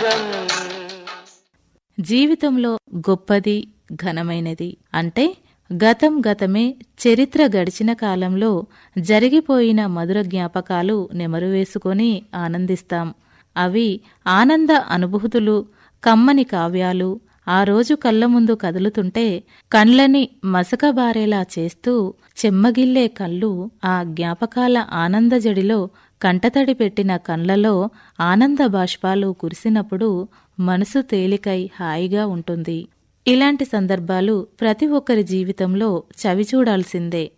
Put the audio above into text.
సాగరం జీవితంలో గొప్పది ఘనమైనది అంటే గతం గతమే చరిత్ర గడిచిన కాలంలో జరిగిపోయిన మధుర జ్ఞాపకాలు నెమరువేసుకొని ఆనందిస్తాం అవి ఆనంద అనుభూతులు కమ్మని కావ్యాలు ఆ రోజు కళ్ళ ముందు కదులుతుంటే కండ్లని మసకబారేలా చేస్తూ చెమ్మగిల్లే కళ్ళు ఆ జ్ఞాపకాల ఆనందజడిలో కంటతడి పెట్టిన కండ్లలో ఆనంద బాష్పాలు కురిసినప్పుడు మనసు తేలికై హాయిగా ఉంటుంది ఇలాంటి సందర్భాలు ప్రతి ఒక్కరి జీవితంలో చవిచూడాల్సిందే